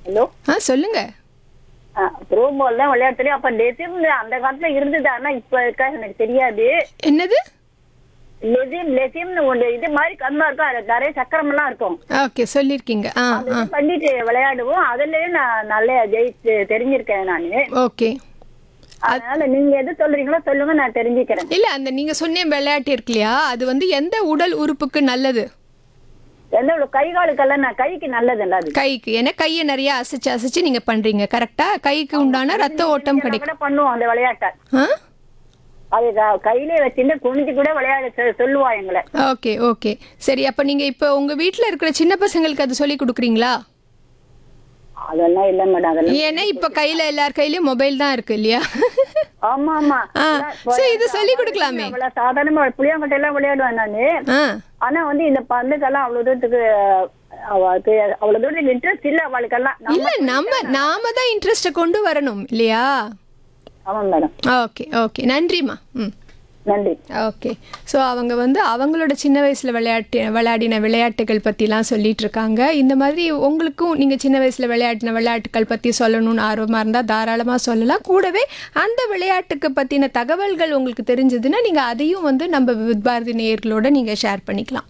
Hello ஆ சொல்லுங்க throw ball தான் விளையாட தெரியும் அப்ப லெசிம் அந்த காலத்துல இருந்தது ஆனா இப்ப இருக்கா எனக்கு தெரியாது என்னது லெசிம் லெசிம்னு ஒண்ணு இது மாதிரி கம்மா இருக்கும் அதுல நிறைய சக்கரம் எல்லாம் இருக்கும் ஓகே சொல்லியிருக்கீங்க ஆ அது ஆ பண்ணிட்டு விளையாடுவோம் அதுலயே நான் நல்லா ஜெயிச்சு தெரிஞ்சிருக்கேன் நானு ஓகே அதனால நீங்க எது சொல்றீங்களோ சொல்லுங்க நான் தெரிஞ்சுக்கிறேன் இல்ல அந்த நீங்க சொன்ன விளையாட்டு இருக்கு இல்லையா அது வந்து எந்த உடல் உறுப்புக்கு நல்லது எந்த ஒரு கை காலுக்கெல்லாம் நான் கைக்கு நல்லது இல்ல அது கைக்கு ஏன்னா கையை நிறைய அசைச்சு அசைச்சு நீங்க பண்றீங்க கரெக்டா கைக்கு உண்டான ரத்த ஓட்டம் கிடைக்கும் கூட பண்ணுவோம் அந்த விளையாட்டை ஆ அது க- கையிலே வச்சுட்டு குனிஞ்சு கூட விளையாட சொ- சொல்லுவா எங்களை ஓகே ஓகே சரி அப்ப நீங்க இப்ப உங்க வீட்ல இருக்கிற சின்ன பசங்களுக்கு அது சொல்லி கொடுக்குறீங்களா அதெல்லாம் இல்ல மேடம் அதெல்லாம் ஏன்னா இப்ப கையில எல்லார் கையிலயும் மொபைல் தான் இருக்கு இல்லையா ஆமா ஆமா ஆ, சரி, இது சொல்லிக் கொடுக்கலாமே. அவ்வளவு சாதாரணமா புளியாங்கட்டை எல்லாம் விளையாடுவேன் நானு ஆ ஆனா வந்து இந்த பந்துக்கெல்லாம் அவ்வளவு தூரத்துக்கு அவளுக்கு அவ்வளவு தூரத்துக்கு இன்ட்ரெஸ்ட் இல்ல அவளுக்கெல்லாம் நம்ம- இல்ல நம்ம நாம தான் இன்ட்ரெஸ்ட கொண்டு வரணும் இல்லையா ஆமா மேடம் ஓகே ஓகே நன்றிம்மா ம் நன்றி ஓகே ஸோ அவங்க வந்து அவங்களோட சின்ன வயசில் விளையாட்டு விளையாடின விளையாட்டுகள் பற்றிலாம் சொல்லிட்டு இருக்காங்க இந்த மாதிரி உங்களுக்கும் நீங்கள் சின்ன வயசில் விளையாடின விளையாட்டுகள் பற்றி சொல்லணும்னு ஆர்வமாக இருந்தால் தாராளமாக சொல்லலாம் கூடவே அந்த விளையாட்டுக்கு பற்றின தகவல்கள் உங்களுக்கு தெரிஞ்சதுன்னா நீங்கள் அதையும் வந்து நம்ம வித் பாரதி நேயர்களோட நீங்கள் ஷேர் பண்ணிக்கலாம்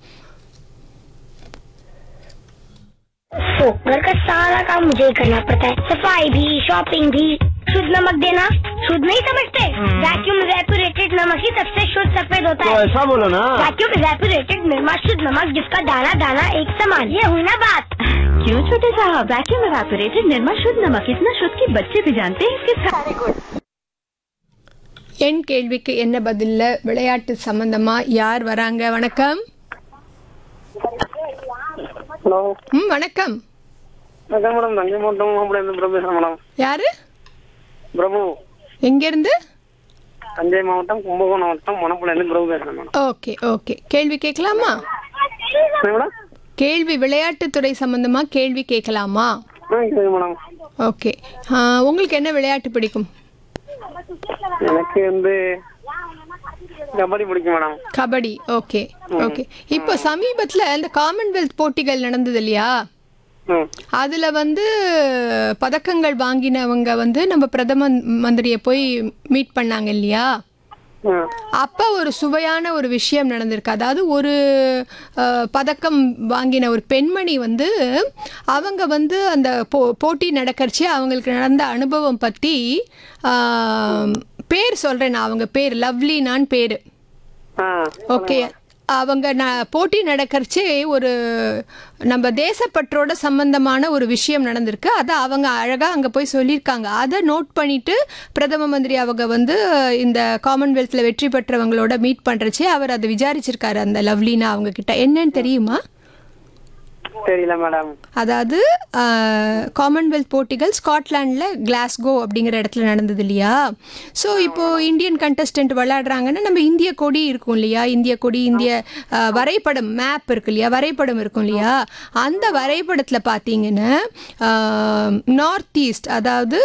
तो घर का सारा काम मुझे ही करना पड़ता है सफाई भी शॉपिंग भी शुद्ध नमक देना शुद्ध नहीं समझते वैक्यूम रेपुरेटेड नमक ही सबसे शुद्ध सफेद होता तो है ऐसा बोलो ना वैक्यूम रेपुरेटेड निर्मा शुद्ध नमक जिसका दाना दाना एक समान ये हुई ना बात क्यों छोटे साहब वैक्यूम एवापोरेटेड निर्मा शुद्ध नमक इतना शुद्ध कि बच्चे भी जानते हैं इसके साथ என் கேள்விக்கு என்ன பதில்ல விளையாட்டு சம்பந்தமா யார் வராங்க வணக்கம் ஹலோ ம் வணக்கம் வணக்கம் மேடம் தஞ்சை மாவட்டம் மாப்பிள்ளை பிரபு பேசுறேன் மேடம் யாரு பிரபு எங்கேருந்து தஞ்சை மாவட்டம் கும்பகோணம் மாவட்டம் மணப்புலேருந்து பிரபு பேசுறேன் மேடம் ஓகே ஓகே கேள்வி கேட்கலாமா என்ன மேடம் கேள்வி விளையாட்டுத்துறை சம்பந்தமா கேள்வி கேட்கலாமா ஆ கேட்குது மேடம் ஓகே ஆ, உங்களுக்கு என்ன விளையாட்டு பிடிக்கும் எனக்கு வந்து கபடி பிடிக்கும் மேடம் கபடி ஓகே ஓகே இப்போ சமீபத்தில் இந்த காமன்வெல்த் போட்டிகள் நடந்தது இல்லையா ம் அதில் வந்து பதக்கங்கள் வாங்கினவங்க வந்து நம்ம பிரதம மந்திரியை போய் மீட் பண்ணாங்க இல்லையா ம் அப்போ ஒரு சுவையான ஒரு விஷயம் நடந்திருக்கு அதாவது ஒரு அஹ், பதக்கம் வாங்கின ஒரு பெண்மணி வந்து அவங்க வந்து அந்த போ போட்டி நடக்கறச்சு அவங்களுக்கு நடந்த அனுபவம் பற்றி பேர் சொல்கிறேன் நான் அவங்க பேர் லவ்லினான் பேர் ஆ ஓகே அவங்க ந போட்டி நடக்கறச்சே ஒரு நம்ம தேசப்பற்றோட சம்பந்தமான ஒரு விஷயம் நடந்திருக்கு அதை அவங்க அழகாக அங்கே போய் சொல்லியிருக்காங்க அதை நோட் பண்ணிட்டு பிரதம மந்திரி அவங்க வந்து இந்த காமன்வெல்த்தில் வெற்றி பெற்றவங்களோட மீட் பண்ணுறச்சே அவர் அதை விசாரிச்சிருக்காரு அந்த லவ்லினா அவங்க கிட்ட என்னன்னு தெரியுமா தெரியல மேடம் அதாவது ஆஹ், காமன்வெல்த் போட்டிகள் ஸ்காட்லாண்டில் கிளாஸ்கோ அப்படிங்கிற இடத்துல நடந்தது இல்லையா ஸோ இப்போ இந்தியன் கண்டஸ்டன்ட் விளையாடுறாங்கன்னா நம்ம இந்திய கொடி இருக்கும் இல்லையா இந்திய கொடி இந்திய ஆஹ், வரைபடம் மேப் இருக்கு இல்லையா வரைபடம் இருக்கும் இல்லையா அந்த வரைபடத்தில் பார்த்தீங்கன்னா நார்த் ஈஸ்ட் அதாவது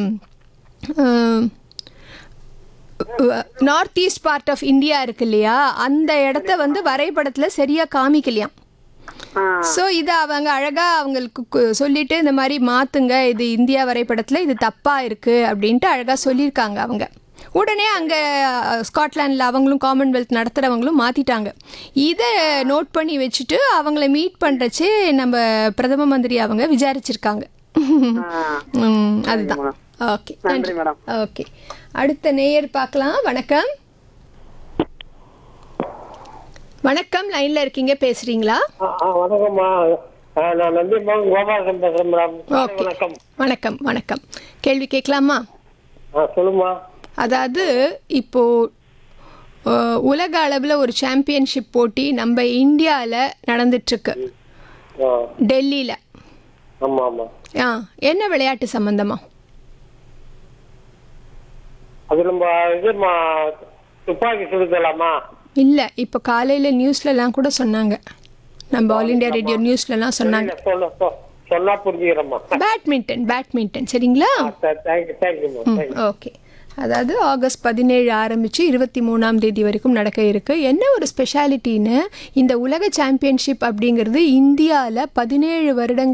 north east part of India இருக்கு இல்லையா அந்த இடத்த வந்து வரைபடத்தில் சரியாக காமிக்கலையாம் ஆ ஸோ இதை அவங்க அழகாக அவங்களுக்கு கு- சொல்லிட்டு இந்த மாதிரி மாற்றுங்க இது இந்தியா வரைபடத்தில் இது தப்பாக இருக்குது அப்படின்ட்டு அழகாக சொல்லியிருக்காங்க அவங்க உடனே அங்கே ஸ்காட்லாண்டில் அவங்களும் காமன்வெல்த் நடத்துகிறவங்களும் மாற்றிட்டாங்க இதை நோட் பண்ணி வச்சுட்டு அவங்கள மீட் பண்ணுறச்சே நம்ம பிரதம மந்திரி அவங்க விசாரிச்சிருக்காங்க ம், அதுதான் ஓகே நன்றி மேடம் ஓகே அடுத்த நேயர் பார்க்கலாம் வணக்கம் வணக்கம் லைன்ல இருக்கீங்க பேசுறீங்களா ஆ ஆ, வணக்கம்மா ஆ, நான் நம்பி கோபாலன் பேசுறேன் மேடம் ஓகே வணக்கம் வணக்கம் வணக்கம் கேள்வி கேட்கலாமா ஆ சொல்லுமா அதாவது இப்போ அஹ், உலக அளவில் ஒரு சாம்பியன்ஷிப் போட்டி நம்ம இந்தியாவில் நடந்துட்டுருக்கு ஆ டெல்லியில் ஆமா ஆமா ஆ என்ன விளையாட்டு சம்பந்தமா அது நம்ம இது மா- துப்பாக்கி சுடுதலாமா இல்லை இப்போ காலையில் நியூஸ்லலாம் கூட சொன்னாங்க நம்ம ஆல் இண்டியா ரேடியோ நியூஸ்லலாம் சொன்னாங்க சொல்ல சொ- சொன்னா புரிஞ்சுக்கிறேம்மா பேட்மிண்டன் பேட்மிண்டன் சரிங்களா தேங்க்யூ தேங்க்யூம்மா தேங்க்யூ ஓகே அதாவது ஆகஸ்ட் பதினேழு ஆரம்பித்து இருபத்தி மூணாம் தேதி வரைக்கும் நடக்க இருக்கு என்ன ஒரு ஸ்பெஷாலிட்டின்னு இந்த உலக சாம்பியன்ஷிப் அப்படிங்கிறது இந்தியாவில் பதினேழு வருடங்கள்